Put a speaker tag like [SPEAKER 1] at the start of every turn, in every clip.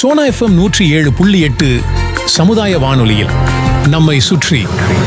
[SPEAKER 1] Sona FM நூற்றி ஏழு புள்ளி எட்டு சமுதாய வானொலியில் நம்மை சுற்றி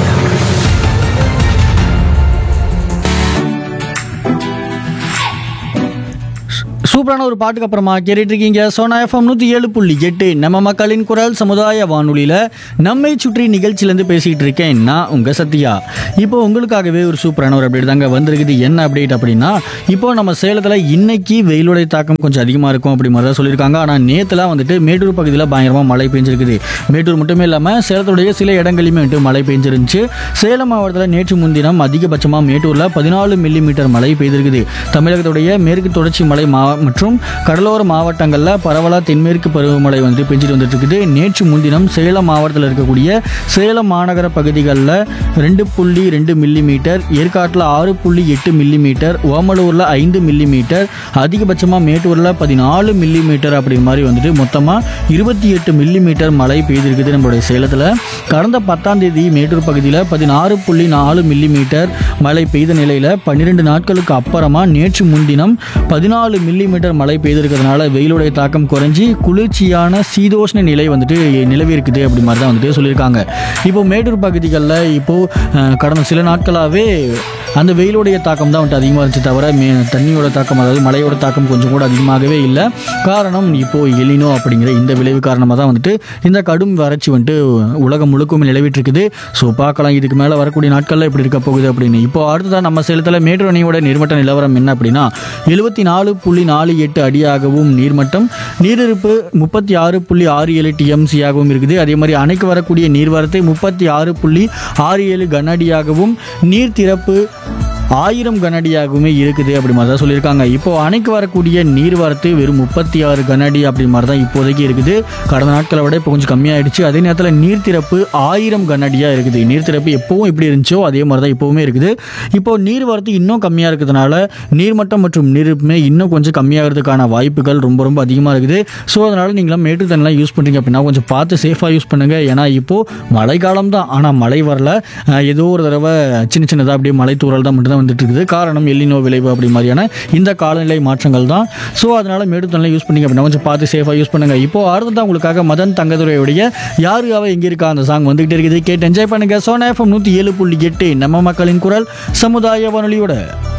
[SPEAKER 2] சூப்பரான ஒரு பாட்டுக்கு அப்புறமா கேட்டுட்டு இருக்கீங்க சோனா எஃப்எம் நூற்றி ஏழு புள்ளி எட்டு நம்ம மக்களின் குரல் சமுதாய வானொலியில் நம்மை சுற்றி நிகழ்ச்சியிலேருந்து பேசிகிட்டு இருக்கேன் நான் உங்கள் சத்யா இப்போ உங்களுக்காகவே ஒரு சூப்பரான ஒரு அப்டேட் தாங்க வந்திருக்குது என்ன அப்டேட் அப்படின்னா இப்போ நம்ம சேலத்தில் இன்னைக்கு வெயிலுடைய தாக்கம் கொஞ்சம் அதிகமாக இருக்கும் அப்படி மாதிரி தான் சொல்லியிருக்காங்க ஆனால் நேற்றுலாம் வந்துட்டு மேட்டூர் பகுதியில் பயங்கரமாக மழை பெஞ்சிருக்குது மேட்டூர் மட்டுமே இல்லாமல் சேலத்துடைய சில இடங்களிலுமே வந்துட்டு மழை பெஞ்சிருந்துச்சு சேலம் மாவட்டத்தில் நேற்று முன்தினம் அதிகபட்சமாக மேட்டூரில் பதினாலு மில்லி மீட்டர் மழை பெய்திருக்குது தமிழகத்துடைய மேற்கு தொடர்ச்சி மலை மா மற்றும் கடலோர மாவட்டங்களில் பரவலாக தென்மேற்கு பருவமழை வந்து பெஞ்சிட்டு வந்துட்டு இருக்குது நேற்று முன்தினம் சேலம் மாவட்டத்தில் இருக்கக்கூடிய சேலம் மாநகர பகுதிகளில் ரெண்டு புள்ளி ரெண்டு மில்லி மீட்டர் ஏற்காட்டில் ஆறு புள்ளி எட்டு மில்லி மீட்டர் ஓமலூரில் ஐந்து மில்லி மீட்டர் அதிகபட்சமாக மேட்டூரில் பதினாலு மில்லி மீட்டர் அப்படி மாதிரி வந்துட்டு மொத்தமாக இருபத்தி எட்டு மில்லி மீட்டர் மழை பெய்திருக்குது நம்மளுடைய சேலத்தில் கடந்த பத்தாம் தேதி மேட்டூர் பகுதியில் பதினாறு புள்ளி நாலு மில்லி மீட்டர் மழை பெய்த நிலையில் பன்னிரெண்டு நாட்களுக்கு அப்புறமா நேற்று முன்தினம் பதினாலு மில்லி மீட்டர் மழை பெய்திருக்கிறதுனால வெயிலுடைய தாக்கம் குறைஞ்சி குளிர்ச்சியான சீதோஷ்ண நிலை வந்துட்டு நிலவி இருக்குது அப்படி மாதிரி தான் வந்துட்டு சொல்லியிருக்காங்க இப்போ மேட்டூர் பகுதிகளில் இப்போது அஹ், கடந்த சில நாட்களாகவே அந்த வெயிலுடைய தாக்கம் தான் வந்துட்டு அதிகமாக இருந்துச்சு தவிர மே தண்ணியோட தாக்கம் அதாவது மழையோட தாக்கம் கொஞ்சம் கூட அதிகமாகவே இல்லை காரணம் இப்போது எலினோ அப்படிங்கிற இந்த விளைவு காரணமாக தான் வந்துட்டு இந்த கடும் வறட்சி வந்துட்டு உலகம் முழுக்கும் நிலவிட்டு இருக்குது ஸோ பார்க்கலாம் இதுக்கு மேலே வரக்கூடிய நாட்களில் எப்படி இருக்க போகுது அப்படின்னு இப்போ அடுத்ததான் நம்ம சேலத்தில் மேட்டூர் அணையோட நீர்மட்ட நிலவரம் என்ன அப்படின்னா எழுபத்தி நாலு புள்ளி நாலு எட்டு அடியாகவும் நீர்மட்டம் நீரிருப்பு முப்பத்தி ஆறு புள்ளி ஆறு ஏழு டிஎம்சியாகவும் இருக்குது அதே மாதிரி அணைக்கு வரக்கூடிய நீர்வரத்து முப்பத்தி ஆறு புள்ளி ஆறு ஏழு கன அடியாகவும் நீர் திறப்பு ஆயிரம் கனஅடியாகவுமே இருக்குது அப்படி மாதிரி தான் சொல்லியிருக்காங்க இப்போ அணைக்கு வரக்கூடிய நீர்வரத்து வெறும் முப்பத்தி ஆறு கனஅடி அப்படி மாதிரி தான் இப்போதைக்கு இருக்குது கடந்த நாட்களை விட இப்போ கொஞ்சம் கம்மியாயிடுச்சு அதே நேரத்தில் நீர் திறப்பு ஆயிரம் கனஅடியாக இருக்குது நீர் திறப்பு எப்பவும் எப்படி இருந்துச்சோ அதே மாதிரி தான் இப்போவுமே இருக்குது இப்போ நீர்வரத்து இன்னும் கம்மியாக இருக்கிறதுனால நீர்மட்டம் மற்றும் நீருப்புமே இன்னும் கொஞ்சம் கம்மியாகிறதுக்கான வாய்ப்புகள் ரொம்ப ரொம்ப அதிகமாக இருக்குது ஸோ அதனால் நீங்களாம் மேட்டு தண்ணிலாம் யூஸ் பண்ணுறீங்க அப்படின்னா கொஞ்சம் பார்த்து சேஃபாக யூஸ் பண்ணுங்கள் ஏன்னா இப்போது மழைக்காலம் தான் ஆனால் மழை வரல அஹ் ஏதோ ஒரு தடவை சின்ன சின்னதாக அப்படியே மழை தூறல் தான் மட்டும் தான் வந்துட்டு இருக்குது காரணம் எல்லினோ விளைவு அப்படி மாதிரியான இந்த காலநிலை மாற்றங்கள் தான் ஸோ அதனால் மேட்டு தண்ணிலாம் யூஸ் பண்ணீங்க அப்படின்னா கொஞ்சம் பார்த்து சேஃபாக யூஸ் பண்ணுங்கள் இப்போ அடுத்ததான் உங்களுக்காக மதன் தங்கதுரையுடைய யாரு அவ எங்கே இருக்கா அந்த சாங் வந்துகிட்டே இருக்குது கேட்டு என்ஜாய் பண்ணுங்கள் சோனா எஃப்எம் நூற்றி ஏழு புள்ளி எட்டு நம்ம மக்களின் குரல் சமுதாய வானொலியோட